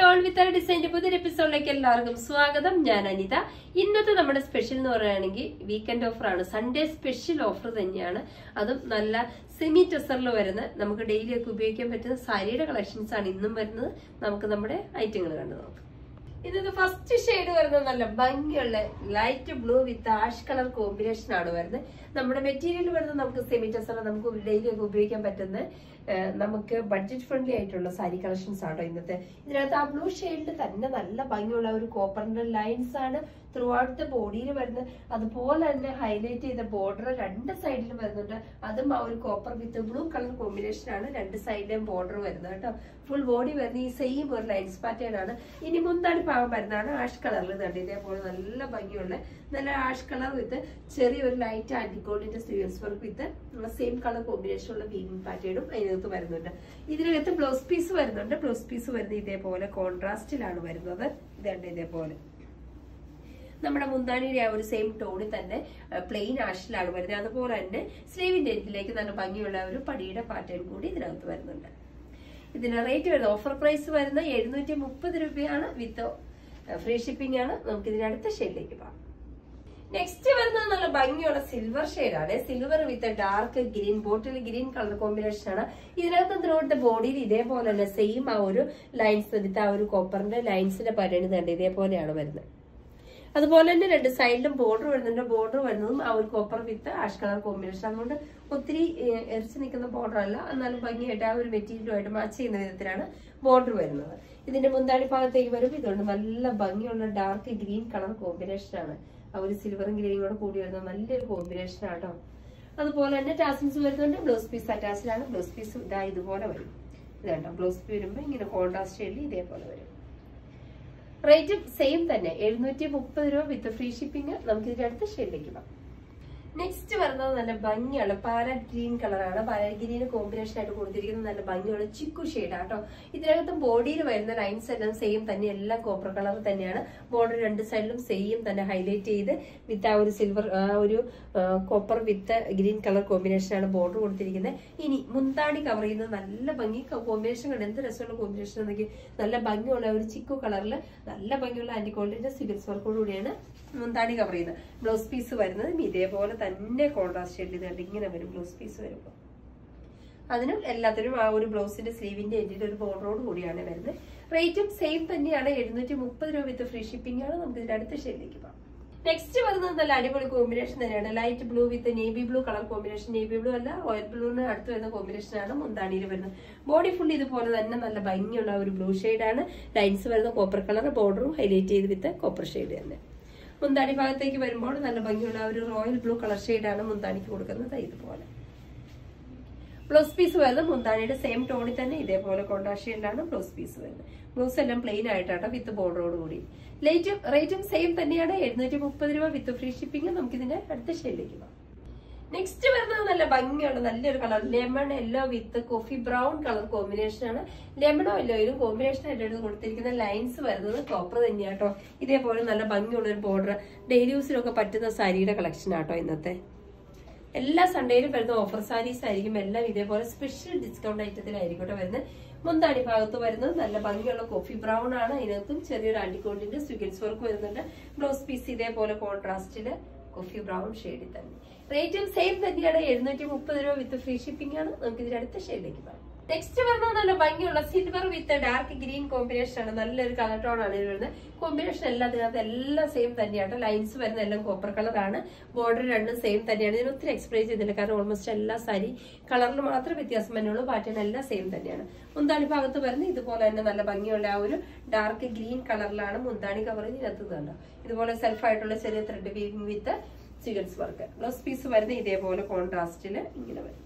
all വിത്ത് ഡിസൈൻ്റെ പുതിയൊരു എപ്പിസോഡിലേക്ക് എല്ലാവർക്കും സ്വാഗതം ഞാൻ അനിത ഇന്നത്തെ നമ്മുടെ സ്പെഷ്യൽ എന്ന് പറയുകയാണെങ്കിൽ വീക്കെൻഡ് ഓഫർ ആണ് സൺഡേ സ്പെഷ്യൽ ഓഫർ തന്നെയാണ് അതും നല്ല സെമി ടെസറിൽ വരുന്ന നമുക്ക് ഡെയിലി ഒക്കെ ഉപയോഗിക്കാൻ പറ്റുന്ന സാരിയുടെ കളക്ഷൻസ് ആണ് ഇന്നും വരുന്നത് നമുക്ക് നമ്മുടെ ഐറ്റങ്ങൾ കണ്ടു നോക്കാം ഇന്നത്തെ ഫസ്റ്റ് ഷെയ്ഡ് വരുന്നത് നല്ല ഭംഗിയുള്ള light blue with ash colour combination ആണ് വരുന്നത് നമ്മുടെ മെറ്റീരിയൽ വരുന്നത് നമുക്ക് സെമി ടെസർ നമുക്ക് ഡെയിലി ഒക്കെ ഉപയോഗിക്കാൻ പറ്റുന്ന ഏഹ്, നമുക്ക് ബഡ്ജറ്റ് ഫ്രണ്ട്ലി ആയിട്ടുള്ള സാരി കളക്ഷൻസ് ആണോ ഇന്നത്തെ ഇതിനകത്ത് ആ ബ്ലൂ ഷെയ്ഡിൽ തന്നെ നല്ല ഭംഗിയുള്ള ഒരു കോപ്പറിന്റെ ലൈൻസ് ആണ് ത്രൂ ഔട്ട് ദ ബോഡിയിൽ വരുന്നത് അതുപോലെ തന്നെ ഹൈലൈറ്റ് ചെയ്ത ബോർഡർ രണ്ട് സൈഡിലും വരുന്നുണ്ട് അതും ആ ഒരു copper with blue colour combination ആണ് രണ്ട് സൈഡിലെയും ബോർഡർ വരുന്നത് കേട്ടോ ഫുൾ ബോഡി വരുന്ന ഈ സെയിം ഒരു ലൈൻസ് പാറ്റേൺ ആണ് ഇനി മുന്താണി ഭാഗം വരുന്നതാണ് ആഷ് കളറിൽ കണ്ട് ഇതേപോലെ നല്ല ഭംഗിയുള്ള നല്ല ആഷ് കളർ വിത്ത് ചെറിയൊരു ലൈറ്റ് ആന്റിഗോൾഡിന്റെ സ്വീൽസ് work with same colour combination ഉള്ള വീവിംഗ് പാറ്റേണും അതിനകത്ത് വരുന്നുണ്ട് ഇതിനകത്ത് ബ്ലൗസ് പീസ് വരുന്നുണ്ട് ബ്ലൗസ് പീസ് വരുന്നത് ഇതേപോലെ കോൺട്രാസ്റ്റിലാണ് വരുന്നത് ഇതുണ്ട് ഇതേപോലെ നമ്മുടെ മുന്താണിയുടെ ആ ഒരു സെയിം ടോണിൽ തന്നെ പ്ലെയിൻ ആഷിലാണ് വരുന്നത് അതുപോലെ തന്നെ സ്ലീവിന്റെ എൻഡിലേക്ക് നല്ല ഭംഗിയുള്ള ഒരു പടിയുടെ പാറ്റേൺ കൂടി ഇതിനകത്ത് വരുന്നുണ്ട് ഇതിന് റേറ്റ് വരുന്നത് ഓഫർ പ്രൈസ് വരുന്ന എഴുന്നൂറ്റി മുപ്പത് രൂപയാണ് വിത്ത് ഫ്രീ ഷിപ്പിംഗ് ആണ് നമുക്ക് ഇതിന് അടുത്ത ഷെയ്ഡിലേക്ക് പോകാം നെക്സ്റ്റ് വരുന്നത് നല്ല ഭംഗിയുള്ള സിൽവർ ആണ് silver with dark green bottle green colour combination ആണ് ഇതിനകത്ത് ത്രോട്ട് ബോഡിയിൽ ഇതേപോലെ തന്നെ സെയിം ആ ഒരു ലൈൻസ് വിത്ത് ആ ഒരു കോപ്പറിന്റെ ലൈൻസിന്റെ പരിണി കണ്ട് ഇതേപോലെയാണ് വരുന്നത് അതുപോലെ തന്നെ രണ്ട് സൈഡിലും ബോർഡർ വരുന്നുണ്ട് ബോർഡർ വരുന്നതും ആ ഒരു copper with ash colour combination അതുകൊണ്ട് ഒത്തിരി ഏഹ്, എറിച്ച് നിൽക്കുന്ന ബോർഡർ അല്ല എന്നാലും ഭംഗിയായിട്ട് ആ ഒരു മെറ്റീരിയലുമായിട്ട് മാച്ച് ചെയ്യുന്ന വിധത്തിലാണ് ബോർഡർ വരുന്നത് ഇതിന്റെ മുന്താണി ഭാഗത്തേക്ക് വരുമ്പോൾ ഇതുകൊണ്ട് നല്ല ഭംഗിയുള്ള ഡാർക്ക് ഗ്രീൻ കളർ കോമ്പിനേഷൻ ആണ് ആ ഒരു സിൽവറും ഗ്രീനും കൂടെ കൂടി വരുന്ന നല്ലൊരു കോമ്പിനേഷൻ ആട്ടോ അതുപോലെ തന്നെ ടാസിൽസ് വരുന്നുണ്ട് ബ്ലൗസ് പീസ് അറ്റാച്ച്ഡ് ആണ് ബ്ലൗസ് പീസ് ഇതാ ഇതുപോലെ വരും ഇത് കണ്ടോ ബ്ലൗസ് പീസ് വരുമ്പോൾ ഇങ്ങനെ കോൺട്രാസ്റ്റ് ഷെയ്ഡിൽ ഇതേപോലെ വരും റേറ്റ് സെയിം തന്നെ എഴുന്നൂറ്റി മുപ്പത് രൂപ വിത്ത് ഫ്രീ ഷിപ്പിംഗ് നമുക്ക് ഇതിന്റെ അടുത്ത ഷെയ്ഡിലേക്ക് പോകാം നെക്സ്റ്റ് വരുന്നത് നല്ല ഭംഗിയുള്ള പാരറ്റ് ഗ്രീൻ കളറാണ് പാരറ്റ് ഗ്രീന് കോമ്പിനേഷൻ ആയിട്ട് കൊടുത്തിരിക്കുന്നത് നല്ല ഭംഗിയുള്ള ചിക്കു ഷെയ്ഡ് ആട്ടോ ഇതിനകത്തും ബോഡിയിൽ വരുന്ന ലൈൻസ് എല്ലാം സെയിം തന്നെ എല്ലാം കോപ്പർ കളർ തന്നെയാണ് ബോർഡർ രണ്ട് സൈഡിലും സെയിം തന്നെ ഹൈലൈറ്റ് ചെയ്ത് വിത്ത് ആ ഒരു സിൽവർ ഒരു copper with green colour combination ആണ് ബോർഡർ കൊടുത്തിരിക്കുന്നത് ഇനി മുന്താണി കവർ ചെയ്യുന്നത് നല്ല ഭംഗി കോമ്പിനേഷൻ കണ്ട് എന്ത് രസമുള്ള കോമ്പിനേഷൻ ആണെങ്കിൽ നല്ല ഭംഗിയുള്ള ഒരു ചിക്കു കളറിൽ നല്ല ഭംഗിയുള്ള ആന്റിക്കോളിന്റെ സിഗിൽസ് വർക്കോട് കൂടിയാണ് മുന്താണി കവർ ചെയ്യുന്നത് ബ്ലൗസ് പീസ് വരുന്നത് ഇതേപോലെ തന്നെ കോൺട്രാസ്റ്റ് ഷെയ്ഡ് ചെയ്തുകൊണ്ട് ഇങ്ങനെ വരും ബ്ലൗസ് പീസ് വരുമ്പോൾ അതിനും എല്ലാത്തിനും ആ ഒരു ബ്ലൗസിന്റെ സ്ലീവിന്റെ എൻഡിൽ ഒരു ബോർഡറോട് കൂടിയാണ് വരുന്നത് റേറ്റും സെയിം തന്നെയാണ് എഴുന്നൂറ്റി മുപ്പത് രൂപ വിത്ത് ഫ്രീ ഷിപ്പിംഗ് ആണ് നമുക്ക് ഇതിന്റെ അടുത്ത ഷെയ്ഡിലേക്ക് പോകാം നെക്സ്റ്റ് വരുന്നത് നല്ല അടിപൊളി കോമ്പിനേഷൻ തന്നെയാണ് light blue with navy blue colour combination navy blue അല്ല റോയൽ ബ്ലൂവിന് അടുത്ത് വരുന്ന കോമ്പിനേഷൻ ആണ് മുന്താണിയിൽ വരുന്നത് ബോഡി ഫുൾ ഇതുപോലെ തന്നെ നല്ല ഭംഗിയുള്ള ഒരു ബ്ലൂ ആണ് ലൈൻസ് വരുന്ന കോപ്പർ കളർ ബോർഡറും ഹൈലൈറ്റ് ചെയ്ത് വിത്ത് കോപ്പർ ഷെയ്ഡ് തന്നെ മുന്താണി ഭാഗത്തേക്ക് വരുമ്പോൾ നല്ല ഭംഗിയുള്ള ഒരു റോയൽ ബ്ലൂ കളർ ആണ് മുന്താണിക്ക് കൊടുക്കുന്നത് ഇതുപോലെ ബ്ലൗസ് പീസ് വരുന്നത് മുന്താണിയുടെ സെയിം ടോണിൽ തന്നെ ഇതേപോലെ കൊണ്ടാഷിയിലാണ് ബ്ലൗസ് പീസ് വരുന്നത് ബ്ലൗസ് എല്ലാം പ്ലെയിൻ ആയിട്ടാണ് വിത്ത് ബോർഡറോട് കൂടി റേറ്റും റേറ്റും സെയിം തന്നെയാണ് എഴുന്നൂറ്റി മുപ്പത് രൂപ വിത്ത് ഫ്രീ ഷിപ്പിംഗ് നമുക്ക് ഇതിന്റെ അടുത്ത ഷെയ്ഡിലേക്ക് പോകാം നെക്സ്റ്റ് വരുന്നത് നല്ല ഭംഗിയുള്ള നല്ലൊരു colour lemon yellow with coffee brown colour combination ആണ് ലെമണോ യെല്ലോയിലും കോമ്പിനേഷൻ ആയിട്ട് എടുത്ത് കൊടുത്തിരിക്കുന്ന ലൈൻസ് വരുന്നത് കോപ്പർ തന്നെയാട്ടോ ഇതേപോലെ നല്ല ഭംഗിയുള്ള ഒരു ബോർഡർ ഡെയിലി യൂസിലൊക്കെ പറ്റുന്ന സാരിയുടെ കളക്ഷൻ ആട്ടോ ഇന്നത്തെ എല്ലാ സൺഡേയിലും വരുന്ന ഓഫർ സാരീസ് ആയിരിക്കും എല്ലാം ഇതേപോലെ സ്പെഷ്യൽ ഡിസ്കൗണ്ട് ഐറ്റത്തിലായിരിക്കും കേട്ടോ വരുന്നത് മുന്താണി ഭാഗത്ത് വരുന്നത് നല്ല ഭംഗിയുള്ള കോഫി ബ്രൗൺ ആണ് ഇതിനകത്തും ചെറിയൊരു ആന്റിക്കോണ്ടിന്റെ സ്വിഗൻസ് വർക്ക് വരുന്നുണ്ട് ബ്ലൗസ് പീസ് ഇതേപോലെ കോൺട്രാസ്റ്റില് കോഫി ബ്രൗൺ ഷെയ്ഡിൽ തന്നെ റേറ്റും സെയിം തന്നെയാണ് എഴുന്നൂറ്റി മുപ്പത് രൂപ വിത്ത് ഫ്രീ ഷിപ്പിംഗ് ആണ് നമുക്ക് ഇതിന്റെ അടുത്ത ഷെയ്ഡിലേക്ക് പോകാം നെക്സ്റ്റ് വരുന്നത് നല്ല ഭംഗിയുള്ള silver with dark green combination ആണ് നല്ലൊരു കളർ ടോൺ ആണ് ഇത് വരുന്നത് കോമ്പിനേഷൻ എല്ലാത്തിനകത്ത് എല്ലാം സെയിം തന്നെയാണ് ലൈൻസ് വരുന്ന എല്ലാം കോപ്പർ കളറാണ് ബോർഡർ രണ്ടും സെയിം തന്നെയാണ് ഇതിന് ഒത്തിരി എക്സ്പ്ലെയിൻ ചെയ്തില്ല കാരണം ഓൾമോസ്റ്റ് എല്ലാ സാരി കളറിൽ മാത്രം വ്യത്യാസം തന്നെയുള്ളൂ പാറ്റേൺ എല്ലാം സെയിം തന്നെയാണ് മുന്താണി ഭാഗത്ത് വരുന്നത് ഇതുപോലെ തന്നെ നല്ല ഭംഗിയുള്ള ആ ഒരു ഡാർക്ക് ഗ്രീൻ കളറിലാണ് മുന്താണി കവർ ഇതിനകത്ത് കണ്ടോ ഇതുപോലെ സെൽഫ് ആയിട്ടുള്ള ചെറിയ ത്രെഡ് വീവിംഗ് വിത്ത് സിഗൻസ് വർക്ക് ബ്ലൗസ് പീസ് വരുന്നത് ഇതേപോലെ കോൺട്രാസ്റ്റില് ഇങ്ങനെ വരും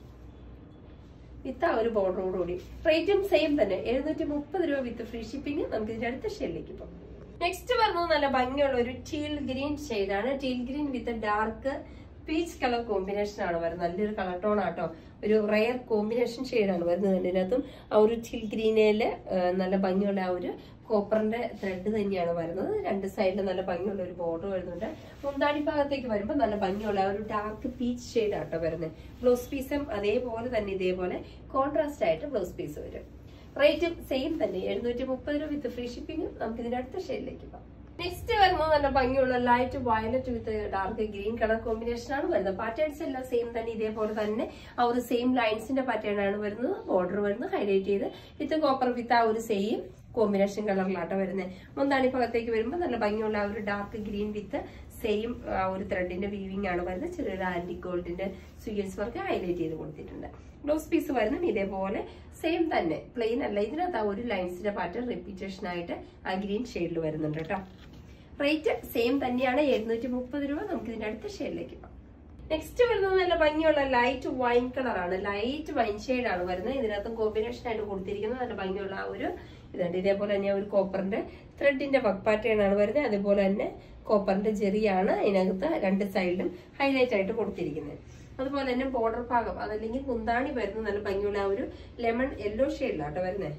വിത്ത് ആ ഒരു ബോർഡറോട് കൂടി റേറ്റും സെയിം തന്നെ എഴുന്നൂറ്റി മുപ്പത് രൂപ വിത്ത് ഫ്രീ ഷിപ്പിംഗ് നമുക്ക് ഇതിന്റെ അടുത്ത ഷെയ്ഡിലേക്ക് പോകാം നെക്സ്റ്റ് വരുന്നത് നല്ല ഭംഗിയുള്ള ഒരു ടീൽ ഗ്രീൻ ആണ് teal green with dark peach colour combination ആണ് വരുന്നത് നല്ലൊരു കളർ ടോൺ ആട്ടോ ഒരു റയർ കോമ്പിനേഷൻ ആണ് വരുന്നത് ഇതിനകത്തും ആ ഒരു ടീൽ ഗ്രീനില് നല്ല ഭംഗിയുള്ള ആ ഒരു കോപ്പറിന്റെ ത്രെഡ് തന്നെയാണ് വരുന്നത് രണ്ട് സൈഡിൽ നല്ല ഭംഗിയുള്ള ഒരു ബോർഡർ വരുന്നുണ്ട് മുന്താണി ഭാഗത്തേക്ക് വരുമ്പോൾ നല്ല ഭംഗിയുള്ള ആ ഒരു ഡാർക്ക് പീച്ച് ഷെയ്ഡ് ആട്ടോ വരുന്നത് ബ്ലൗസ് പീസും അതേപോലെ തന്നെ ഇതേപോലെ കോൺട്രാസ്റ്റ് ആയിട്ട് ബ്ലൗസ് പീസ് വരും റേറ്റും സെയിം തന്നെ എഴുന്നൂറ്റി മുപ്പത് രൂപ വിത്ത് ഫ്രീ ഷിപ്പിംഗ് നമുക്ക് ഇതിന്റെ അടുത്ത ഷെയ്ഡിലേക്ക് പോകാം നെക്സ്റ്റ് വരുന്നത് നല്ല ഭംഗിയുള്ള light violet with dark green colour combination ആണ് വരുന്നത് പാറ്റേൺസ് എല്ലാം സെയിം തന്നെ ഇതേപോലെ തന്നെ ആ ഒരു സെയിം ലൈൻസിന്റെ പാറ്റേൺ ആണ് വരുന്നത് ബോർഡർ വരുന്നത് ഹൈലൈറ്റ് ചെയ്ത് വിത്ത് കോപ്പർ വിത്ത് ആ ഒരു സെയിം കോമ്പിനേഷൻ കളറിലാട്ടോ വരുന്നത് മുന്താണി ഭാഗത്തേക്ക് വരുമ്പോൾ നല്ല ഭംഗിയുള്ള ആ ഒരു ഡാർക്ക് ഗ്രീൻ വിത്ത് സെയിം ആ ഒരു ത്രെഡിന്റെ വീവിംഗ് ആണ് വരുന്നത് ചെറിയൊരു ആന്റി ഗോൾഡിന്റെ സ്വീറ്റ്സ് വർക്ക് ഹൈലൈറ്റ് ചെയ്ത് കൊടുത്തിട്ടുണ്ട് ബ്ലൗസ് പീസ് വരുന്നത് ഇതേപോലെ സെയിം തന്നെ പ്ലെയിൻ അല്ല ഇതിനകത്ത് ആ ഒരു ലൈൻസിന്റെ പാറ്റേൺ റിപ്പീറ്റേഷൻ ആയിട്ട് ആ ഗ്രീൻ ഷെയ്ഡിൽ വരുന്നുണ്ട് കേട്ടോ റേറ്റ് സെയിം തന്നെയാണ് എഴുന്നൂറ്റി മുപ്പത് രൂപ നമുക്ക് ഇതിന്റെ അടുത്ത ഷെയ്ഡിലേക്ക് പോകാം നെക്സ്റ്റ് വരുന്നത് നല്ല ഭംഗിയുള്ള ലൈറ്റ് വൈൻ കളറാണ് ലൈറ്റ് വൈൻ ആണ് വരുന്നത് ഇതിനകത്തും കോമ്പിനേഷൻ ആയിട്ട് കൊടുത്തിരിക്കുന്നത് നല്ല ഭംഗിയുള്ള ആ ഒരു ഇതുണ്ട് ഇതേപോലെ തന്നെ ഒരു കോപ്പറിന്റെ ത്രെഡിന്റെ വർക്ക് പാറ്റേൺ ആണ് വരുന്നത് അതുപോലെ തന്നെ കോപ്പറിന്റെ ജെറിയാണ് അതിനകത്ത് രണ്ട് സൈഡിലും ഹൈലൈറ്റ് ആയിട്ട് കൊടുത്തിരിക്കുന്നത് അതുപോലെ തന്നെ ബോർഡർ ഭാഗം അതല്ലെങ്കിൽ മുന്താണി വരുന്നത് നല്ല ഭംഗിയുള്ള ആ ഒരു ലെമൺ യെല്ലോ ഷെയ്ഡിലാട്ടോ വരുന്നത്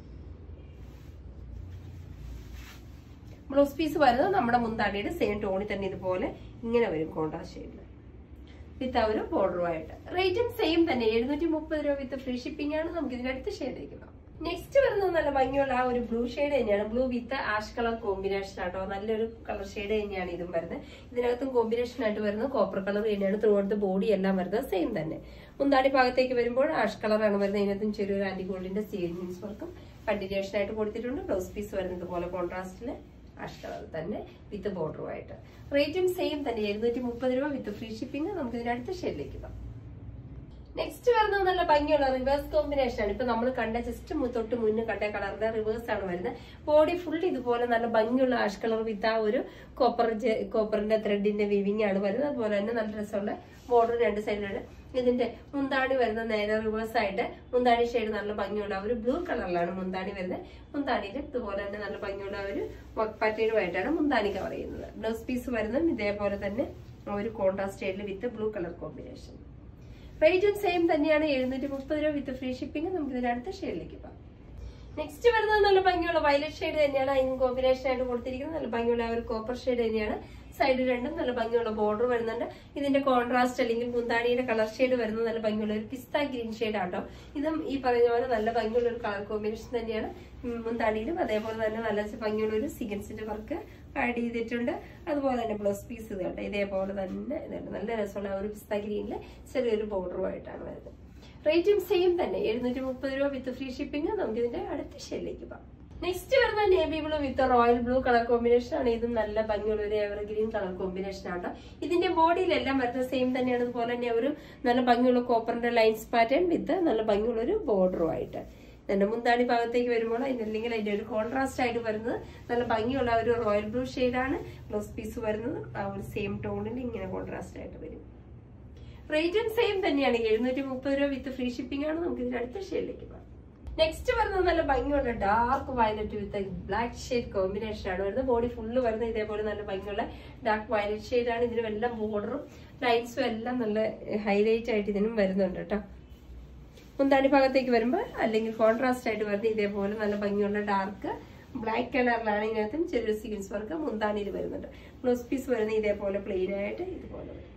ബ്ലൗസ് പീസ് വരുന്നത് നമ്മുടെ മുന്താണിയുടെ സെയിം ടോണിൽ തന്നെ ഇതുപോലെ ഇങ്ങനെ വരും കോൺട്രാസ്റ്റ് ഷെയ്ഡിൽ വിത്ത് ആ ഒരു ബോർഡറുമായിട്ട് റേറ്റും സെയിം തന്നെ എഴുന്നൂറ്റി മുപ്പത് രൂപ വിത്ത് ഫ്രീ ഷിപ്പിംഗ് ആണ് നമുക്ക് ഇതിന്റെ അടുത്ത ഷെയ്ഡിലേക്ക് പോകാം നെക്സ്റ്റ് വരുന്നത് നല്ല ഭംഗിയുള്ള ആ ഒരു ബ്ലൂ ഷെയ്ഡ് തന്നെയാണ് blue with ash colour combination ആട്ടോ നല്ലൊരു കളർ ഷെയ്ഡ് തന്നെയാണ് ഇതും വരുന്നത് ഇതിനകത്തും കോമ്പിനേഷൻ ആയിട്ട് വരുന്നത് കോപ്പർ കളർ തന്നെയാണ് ത്രൂ ഔട്ട് ബോഡി എല്ലാം വരുന്നത് സെയിം തന്നെ മുന്താടി ഭാഗത്തേക്ക് വരുമ്പോൾ ആഷ് കളറാണ് വരുന്നത് ഇതിനകത്തും ചെറിയൊരു ആന്റി ഗോൾഡിന്റെ സീരിയൻസ് വർക്കും കണ്ടിന്യൂഷൻ ആയിട്ട് കൊടുത്തിട്ടുണ്ട് ബ്ലൗസ് പീസ് വരുന്നത് പോലെ കോൺട്രാസ്റ്റില് ആഷ് കളർ തന്നെ വിത്ത് ബോർഡറുമായിട്ട് റേറ്റും സെയിം തന്നെ എഴുന്നൂറ്റി മുപ്പത് രൂപ വിത്ത് ഫ്രീ ഷിപ്പിംഗ് നമുക്ക് ഇതിന്റെ അടുത്ത ഷെയ്ഡിലേക്ക് പോകാം നെക്സ്റ്റ് വരുന്നത് നല്ല ഭംഗിയുള്ള റിവേഴ്സ് കോമ്പിനേഷൻ ആണ് ഇപ്പൊ നമ്മൾ കണ്ട ജസ്റ്റ് തൊട്ട് മുന്നേ കണ്ട കളറിന്റെ റിവേഴ്സ് ആണ് വരുന്നത് ബോഡി ഫുൾ ഇതുപോലെ നല്ല ഭംഗിയുള്ള ആഷ് കളർ വിത്ത് ആ ഒരു കോപ്പർ കോപ്പറിന്റെ ത്രെഡിന്റെ വിവിങ് ആണ് വരുന്നത് അതുപോലെ തന്നെ നല്ല രസമുള്ള ബോർഡർ രണ്ട് സൈഡിലുണ്ട് ഇതിന്റെ മുന്താണി വരുന്ന നേരെ റിവേഴ്സ് ആയിട്ട് മുന്താണി ഷെയ്ഡ് നല്ല ഭംഗിയുള്ള ഒരു ബ്ലൂ കളറിലാണ് മുന്താണി വരുന്നത് മുന്താണിയിൽ ഇതുപോലെ തന്നെ നല്ല ഭംഗിയുള്ള ഒരു വർക്ക് പാറ്റേണുമായിട്ടാണ് മുന്താണി കവർ ചെയ്യുന്നത് ബ്ലൗസ് പീസ് വരുന്നതും ഇതേപോലെ തന്നെ ഒരു കോൺട്രാസ്റ്റ് ഷെയ്ഡിൽ വിത്ത് ബ്ലൂ കളർ കോമ്പിനേഷൻ റേറ്റും സെയിം തന്നെയാണ് എഴുന്നൂറ്റി മുപ്പത് രൂപ വിത്ത് ഫ്രീ ഷിപ്പിംഗ് നമുക്ക് ഇതിന്റെ അടുത്ത ഷെയ്ഡിലേക്ക് പോകാം നെക്സ്റ്റ് വരുന്നത് നല്ല ഭംഗിയുള്ള വയലറ്റ് ഷെയ്ഡ് തന്നെയാണ് അതിന് കോമ്പിനേഷൻ ആയിട്ട് കൊടുത്തിരിക്കുന്നത് നല്ല ഭംഗിയുള്ള ആ ഒരു കോപ്പർ ഷെയ്ഡ് തന്നെയാണ് സൈഡ് രണ്ടും നല്ല ഭംഗിയുള്ള ബോർഡർ വരുന്നുണ്ട് ഇതിന്റെ കോൺട്രാസ്റ്റ് അല്ലെങ്കിൽ മുന്താണിയുടെ കളർ ഷെയ്ഡ് വരുന്നത് നല്ല ഭംഗിയുള്ള ഒരു പിസ്ത ഗ്രീൻ ഷെയ്ഡ് ആട്ടോ ഇതും ഈ പറയുന്ന പോലെ നല്ല ഭംഗിയുള്ള ഒരു കളർ കോമ്പിനേഷൻ തന്നെയാണ് ഉം, മുന്താണിയിലും അതേപോലെ തന്നെ നല്ല ഭംഗിയുള്ള ഒരു സീക്വൻസിന്റെ വർക്ക് ആഡ് ചെയ്തിട്ടുണ്ട് അതുപോലെ തന്നെ ബ്ലൗസ് പീസ് കേട്ടോ ഇതേപോലെ തന്നെ ഇതുണ്ട് നല്ല രസമുള്ള ആ ഒരു പിസ്ത ഗ്രീനില് ചെറിയൊരു ബോർഡറുമായിട്ടാണ് വരുന്നത് റേറ്റും സെയിം തന്നെ എഴുന്നൂറ്റി മുപ്പത് രൂപ വിത്ത് ഫ്രീ ഷിപ്പിംഗ് നമുക്ക് ഇതിന്റെ അടുത്ത ഷെല്ലിലേക്ക് പോകാം നെക്സ്റ്റ് വരുന്ന navy blue with royal blue colour combination ആണ് ഇതും നല്ല ഭംഗിയുള്ള ഒരു എവർ ഗ്രീൻ കളർ കോമ്പിനേഷൻ ആണ് ഇതിന്റെ ബോഡിയിലെല്ലാം വരുന്നത് സെയിം തന്നെയാണ് അതുപോലെ തന്നെ ഒരു നല്ല ഭംഗിയുള്ള കോപ്പറിന്റെ ലൈൻസ് പാറ്റേൺ വിത്ത് നല്ല ഭംഗിയുള്ള ഒരു ബോർഡറും ആയിട്ട് എന്റെ മുന്താണി ഭാഗത്തേക്ക് വരുമ്പോൾ അതിനല്ലെങ്കിൽ അതിന്റെ ഒരു കോൺട്രാസ്റ്റ് ആയിട്ട് വരുന്നത് നല്ല ഭംഗിയുള്ള ഒരു റോയൽ ബ്ലൂ ആണ് ബ്ലൗസ് പീസ് വരുന്നത് ആ ഒരു സെയിം ടോണിൽ ഇങ്ങനെ കോൺട്രാസ്റ്റ് ആയിട്ട് വരും റേറ്റും സെയിം തന്നെയാണ് എഴുന്നൂറ്റി മുപ്പത് രൂപ വിത്ത് ഫ്രീ ഷിപ്പിംഗ് ആണ് നമുക്ക് ഇതിന്റെ അടുത്ത ഷെയ്ഡിലേക്ക് പോകാം നെക്സ്റ്റ് വരുന്നത് നല്ല ഭംഗിയുള്ള dark violet with black shade combination ആണ് വരുന്നത് ബോഡി ഫുള്ള് വരുന്നത് ഇതേപോലെ നല്ല ഭംഗിയുള്ള ഡാർക്ക് വയലറ്റ് ഷെയ്ഡ് ആണ് ഇതിനും എല്ലാം ബോർഡറും ലൈൻസും എല്ലാം നല്ല ഹൈലൈറ്റ് ആയിട്ട് ഇതിനും വരുന്നുണ്ട് കേട്ടോ മുന്താണി ഭാഗത്തേക്ക് വരുമ്പോൾ അല്ലെങ്കിൽ കോൺട്രാസ്റ്റ് ആയിട്ട് വരുന്നത് ഇതേപോലെ നല്ല ഭംഗിയുള്ള ഡാർക്ക് ബ്ലാക്ക് കളറിലാണ് ഇതിനകത്തും ചെറിയൊരു സീക്വൻസ് വർക്ക് മുന്താണിയിൽ വരുന്നുണ്ട് ബ്ലൗസ് പീസ് വരുന്നത് ഇതേപോലെ പ്ലെയിൻ ആയിട്ട് ഇതുപോലെ വരും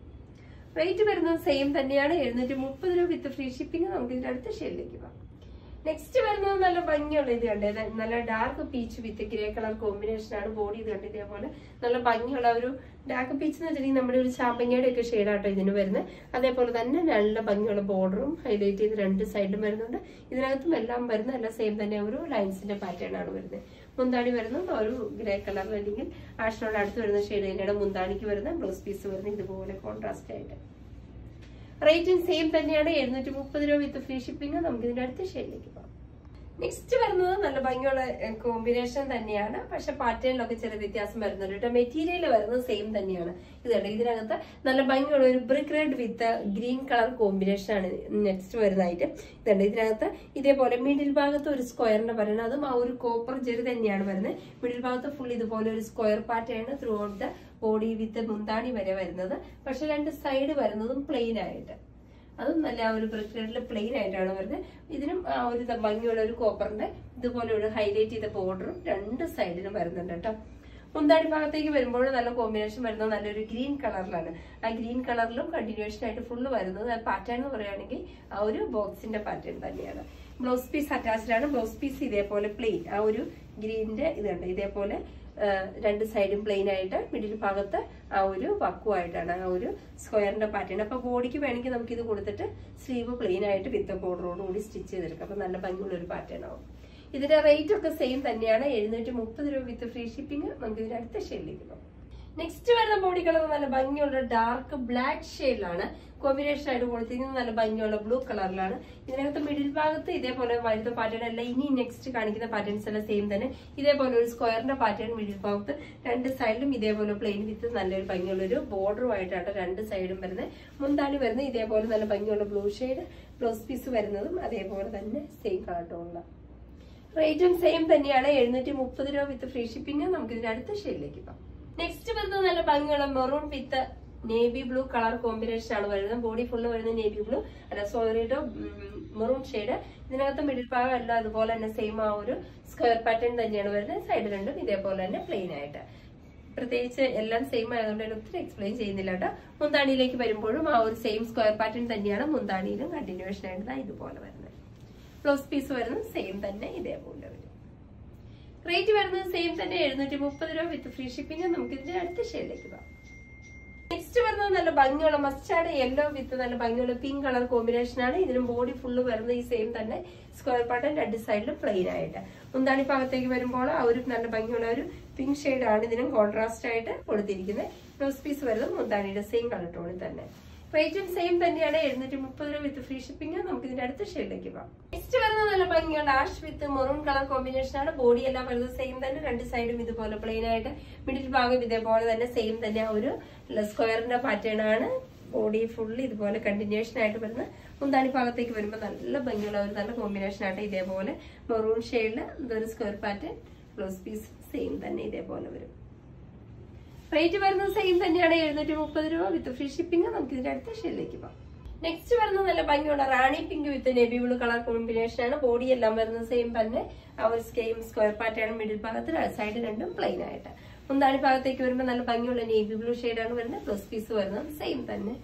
റേറ്റ് വരുന്നത് സെയിം തന്നെയാണ് എഴുന്നൂറ്റി മുപ്പത് രൂപ വിത്ത് ഫ്രീ ഷിപ്പിംഗ് നമുക്ക് ഇതിന്റെ അടുത്ത ഷെയ്ഡിലേക്ക് പോകാം നെക്സ്റ്റ് വരുന്നത് നല്ല ഭംഗിയുള്ള ഇത് കണ്ടേ ഇത് നല്ല dark peach with grey colour combination ആണ് ബോഡി ഇത് കണ്ട് ഇതേപോലെ നല്ല ഭംഗിയുള്ള ഒരു ഡാർക്ക് പീച്ച് എന്ന് വെച്ചിട്ടുണ്ടെങ്കിൽ നമ്മുടെ ഒരു ചാമ്പങ്ങയുടെ ഒക്കെ ഷെയ്ഡാട്ടോ ഇതിന് വരുന്നത് അതേപോലെ തന്നെ നല്ല ഭംഗിയുള്ള ബോർഡറും ഹൈലൈറ്റ് ചെയ്ത് രണ്ട് സൈഡിലും വരുന്നുണ്ട് ഇതിനകത്തും എല്ലാം വരുന്ന എല്ലാം സെയിം തന്നെ ഒരു ലൈൻസിന്റെ പാറ്റേൺ ആണ് വരുന്നത് മുന്താണി വരുന്നത് ഒരു ഗ്രേ കളർ അല്ലെങ്കിൽ ആഷിനോട് അടുത്ത് വരുന്ന ഷെയ്ഡ് തന്നെയാണ് മുന്താണിക്ക് വരുന്ന ബ്ലൗസ് പീസ് വരുന്നത് ഇതുപോലെ കോൺട്രാസ്റ്റ് ആയിട്ട് റേറ്റും സെയിം തന്നെയാണ് എഴുന്നൂറ്റി മുപ്പത് രൂപ വിത്ത് ഫ്രീ ഷിപ്പിംഗ് നമുക്ക് ഇതിന്റെ അടുത്ത ഷെയ്ഡിലേക്ക് പോകാം നെക്സ്റ്റ് വരുന്നത് നല്ല ഭംഗിയുള്ള കോമ്പിനേഷൻ തന്നെയാണ് പക്ഷെ പാറ്റേണിലൊക്കെ ചെറിയ വ്യത്യാസം വരുന്നുണ്ട് കേട്ടോ മെറ്റീരിയൽ വരുന്നത് സെയിം തന്നെയാണ് ഇത് കണ്ടോ ഇതിനകത്ത് നല്ല ഭംഗിയുള്ള ഒരു brick red with green colour combination ആണ് നെക്സ്റ്റ് വരുന്ന ഐറ്റം ഇതുണ്ട് ഇതിനകത്ത് ഇതേപോലെ മിഡിൽ ഭാഗത്ത് ഒരു സ്ക്വയറിന്റെ പറയുന്നത് അതും ആ ഒരു കോപ്പർ ജെറി തന്നെയാണ് വരുന്നത് മിഡിൽ ഭാഗത്ത് ഫുൾ ഇതുപോലെ ഒരു square pattern throughout the body with മുന്താണി വരെ വരുന്നത് പക്ഷെ രണ്ട് സൈഡ് വരുന്നതും പ്ലെയിൻ ആയിട്ട് അതും നല്ല ആ ഒരു ബ്രിക്ക് പ്ലെയിൻ ആയിട്ടാണ് വരുന്നത് ഇതിനും ആ ഒരു ഭംഗിയുള്ള ഒരു കോപ്പറിന്റെ ഇതുപോലെ ഒരു ഹൈലൈറ്റ് ചെയ്ത ബോർഡറും രണ്ട് സൈഡിലും വരുന്നുണ്ട് കേട്ടോ മുന്താണി ഭാഗത്തേക്ക് വരുമ്പോൾ നല്ല കോമ്പിനേഷൻ വരുന്നത് നല്ലൊരു ഗ്രീൻ കളറിലാണ് ആ ഗ്രീൻ കളറിലും കണ്ടിന്യൂഷൻ ആയിട്ട് ഫുള്ള് വരുന്നത് പാറ്റേൺ എന്ന് പറയുകയാണെങ്കിൽ ആ ഒരു ബോക്സിന്റെ പാറ്റേൺ തന്നെയാണ് ബ്ലൗസ് പീസ് അറ്റാച്ച്ഡ് ആണ് ബ്ലൗസ് പീസ് ഇതേപോലെ പ്ലെയിൻ ആ ഒരു ഗ്രീനിന്റെ ഇതുണ്ട് ഇതേപോലെ ആ, രണ്ട് സൈഡും പ്ലെയിൻ ആയിട്ട് മിഡിൽ ഭാഗത്ത് ആ ഒരു വക്കുമായിട്ടാണ് ആ ഒരു സ്ക്വയറിന്റെ പാറ്റേൺ അപ്പൊ ബോഡിക്ക് വേണമെങ്കിൽ നമുക്ക് ഇത് കൊടുത്തിട്ട് സ്ലീവ് പ്ലെയിൻ ആയിട്ട് വിത്ത് ബോർഡറോട് കൂടി സ്റ്റിച്ച് ചെയ്തെടുക്കാം അപ്പൊ നല്ല ഭംഗിയുള്ള ഒരു പാറ്റേൺ ആവും ഇതിന്റെ റേറ്റ് ഒക്കെ സെയിം തന്നെയാണ് എഴുന്നൂറ്റി മുപ്പത് രൂപ വിത്ത് ഫ്രീ ഷിപ്പിംഗ് നമുക്ക് ഇതിന്റെ അടുത്ത ഷെയ്ഡിലേക്ക് പോകാം നെക്സ്റ്റ് വരുന്ന ബോഡി കളർ നല്ല ഭംഗിയുള്ള ഡാർക്ക് ബ്ലാക്ക് ഷെയ്ഡിലാണ് കോമ്പിനേഷൻ ആയിട്ട് കൊടുത്തിരിക്കുന്നത് നല്ല ഭംഗിയുള്ള ബ്ലൂ കളറിലാണ് ഇതിനകത്ത് മിഡിൽ ഭാഗത്ത് ഇതേപോലെ വരുന്ന പാറ്റേൺ അല്ല ഇനി നെക്സ്റ്റ് കാണിക്കുന്ന പാറ്റേൺസ് എല്ലാം സെയിം തന്നെ ഇതേപോലെ ഒരു സ്ക്വയറിന്റെ പാറ്റേൺ മിഡിൽ ഭാഗത്ത് രണ്ട് സൈഡിലും ഇതേപോലെ പ്ലെയിൻ വിത്ത് നല്ലൊരു ഭംഗിയുള്ള ഒരു ബോർഡറുമായിട്ടാണ് രണ്ട് സൈഡും വരുന്നത് മുന്താണി വരുന്നത് ഇതേപോലെ നല്ല ഭംഗിയുള്ള ബ്ലൂ ഷെയ്ഡ് ബ്ലൗസ് പീസ് വരുന്നതും അതേപോലെ തന്നെ സെയിം കളറുള്ള റേറ്റും സെയിം തന്നെയാണ് എഴുന്നൂറ്റി മുപ്പത് രൂപ വിത്ത് ഫ്രീ ഷിപ്പിംഗ് നമുക്ക് ഇതിന്റെ അടുത്ത ഷെയ്ഡിലേക്ക് പോകാം നെക്സ്റ്റ് വരുന്നത് നല്ല ഭംഗിയുള്ള maroon with navy blue colour combination ആണ് വരുന്നത് ബോഡി ഫുള്ള് വരുന്നത് നേവി ബ്ലൂ അല്ല സോറിയുടെ മെറൂൺ ഷെയ്ഡ് ഇതിനകത്ത് മിഡിൽ ഭാഗം എല്ലാം അതുപോലെ തന്നെ സെയിം ആ ഒരു സ്ക്വയർ പാറ്റേൺ തന്നെയാണ് വരുന്നത് സൈഡ് രണ്ടും ഇതേപോലെ തന്നെ പ്ലെയിൻ ആയിട്ട് പ്രത്യേകിച്ച് എല്ലാം സെയിം ആയതുകൊണ്ട് ഞാൻ ഒത്തിരി എക്സ്പ്ലെയിൻ ചെയ്യുന്നില്ല കേട്ടോ മുന്താണിയിലേക്ക് വരുമ്പോഴും ആ ഒരു സെയിം സ്ക്വയർ പാറ്റേൺ തന്നെയാണ് മുന്താണിയിലും കണ്ടിന്യൂഷൻ ആയിട്ട് ദാ ഇതുപോലെ വരുന്നത് ബ്ലൗസ് പീസ് വരുന്നത് സെയിം തന്നെ ഇതേപോലെ വരും റേറ്റ് വരുന്നത് സെയിം തന്നെ എഴുന്നൂറ്റി മുപ്പത് രൂപ വിത്ത് ഫ്രീ ഷിപ്പിംഗ് നമുക്ക് ഇതിന്റെ അടുത്ത ഷെയ്ഡിലേക്ക് പോകാം നെക്സ്റ്റ് വരുന്നത് നല്ല ഭംഗിയുള്ള മസ്റ്റാർഡ് യെല്ലോ വിത്ത് നല്ല ഭംഗിയുള്ള പിങ്ക് കളർ കോമ്പിനേഷൻ ആണ് ഇതിനും ബോഡി ഫുള്ള് വരുന്നത് ഈ സെയിം തന്നെ സ്ക്വയർ പാറ്റേൺ രണ്ട് സൈഡിലും പ്ലെയിൻ ആയിട്ട് മുന്താണി ഭാഗത്തേക്ക് വരുമ്പോൾ ആ ഒരു നല്ല ഭംഗിയുള്ള ഒരു പിങ്ക് ഷെയ്ഡ് ആണ് ഇതിനും കോൺട്രാസ്റ്റ് ആയിട്ട് കൊടുത്തിരിക്കുന്നത് ബ്ലൗസ് പീസ് വരുന്നത് മുന്താണിയുടെ സെയിം കളർ ടോണിൽ തന്നെ റേറ്റും സെയിം തന്നെയാണ് എഴുന്നൂറ്റി മുപ്പത് രൂപ വിത്ത് ഫ്രീ ഷിപ്പിംഗ് നമുക്ക് ഇതിന്റെ അടുത്ത ഷെയ്ഡിലേക്ക് പോകാം നെക്സ്റ്റ് വരുന്നത് നല്ല ഭംഗിയുള്ള ash with maroon colour combination ആണ് ബോഡി എല്ലാം വരുന്നത് സെയിം തന്നെ രണ്ട് സൈഡും ഇതുപോലെ പ്ലെയിൻ ആയിട്ട് മിഡിൽ ഭാഗം ഇതേപോലെ തന്നെ സെയിം തന്നെ ആ ഒരു സ്ക്വയറിന്റെ പാറ്റേൺ ആണ് ബോഡി ഫുള്ള് ഇതുപോലെ കണ്ടിന്യൂഷൻ ആയിട്ട് വരുന്ന മുന്താണി ഭാഗത്തേക്ക് വരുമ്പോൾ നല്ല ഭംഗിയുള്ള ഒരു നല്ല കോമ്പിനേഷൻ ആയിട്ട് ഇതേപോലെ മെറൂൺ ഷെയ്ഡിൽ ഇതൊരു square pattern blouse piece same തന്നെ ഇതേപോലെ വരും റേറ്റ് വരുന്നത് സെയിം തന്നെയാണ് എഴുന്നൂറ്റി മുപ്പത് രൂപ വിത്ത് ഫ്രീ ഷിപ്പിംഗ് നമുക്ക് ഇതിന്റെ അടുത്ത ഷെയ്ഡിലേക്ക് പോകാം നെക്സ്റ്റ് വരുന്നത് നല്ല ഭംഗിയുള്ള rani pink with navy blue colour combination ആണ് ബോഡി എല്ലാം വരുന്നത് സെയിം തന്നെ ആ ഒരു സെയിം സ്ക്വയർ പാറ്റേൺ മിഡിൽ ഭാഗത്ത് സൈഡ് രണ്ടും പ്ലെയിൻ ആയിട്ട് മുന്താണി ഭാഗത്തേക്ക് വരുമ്പോൾ നല്ല ഭംഗിയുള്ള നേവി ബ്ലൂ ആണ് വരുന്നത് പ്ലസ് പീസ് വരുന്നത് സെയിം തന്നെ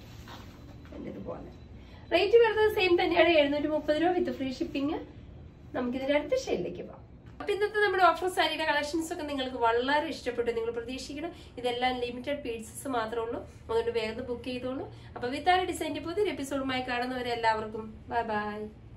ഇതുപോലെ റേറ്റ് വരുന്നത് സെയിം തന്നെയാണ് എഴുന്നൂറ്റി മുപ്പത് രൂപ വിത്ത് ഫ്രീ ഷിപ്പിംഗ് നമുക്ക് ഇതിന്റെ അടുത്ത ഷെയ്ഡിലേക്ക് പോകാം അപ്പൊ ഇന്നത്തെ നമ്മുടെ ഓഫർ സാരിയുടെ കളക്ഷൻസ് ഒക്കെ നിങ്ങൾക്ക് വളരെ ഇഷ്ടപ്പെട്ടു നിങ്ങൾ പ്രതീക്ഷിക്കണം ഇതെല്ലാം ലിമിറ്റഡ് പീസസ് മാത്രമേ ഉള്ളൂ അതുകൊണ്ട് വേഗം ബുക്ക് ചെയ്തോളൂ അപ്പൊ വിത്താര ഡിസൈൻ്റെ പുതിയൊരു എപ്പിസോഡുമായി കാണുന്നവരെ എല്ലാവർക്കും ബൈ ബൈ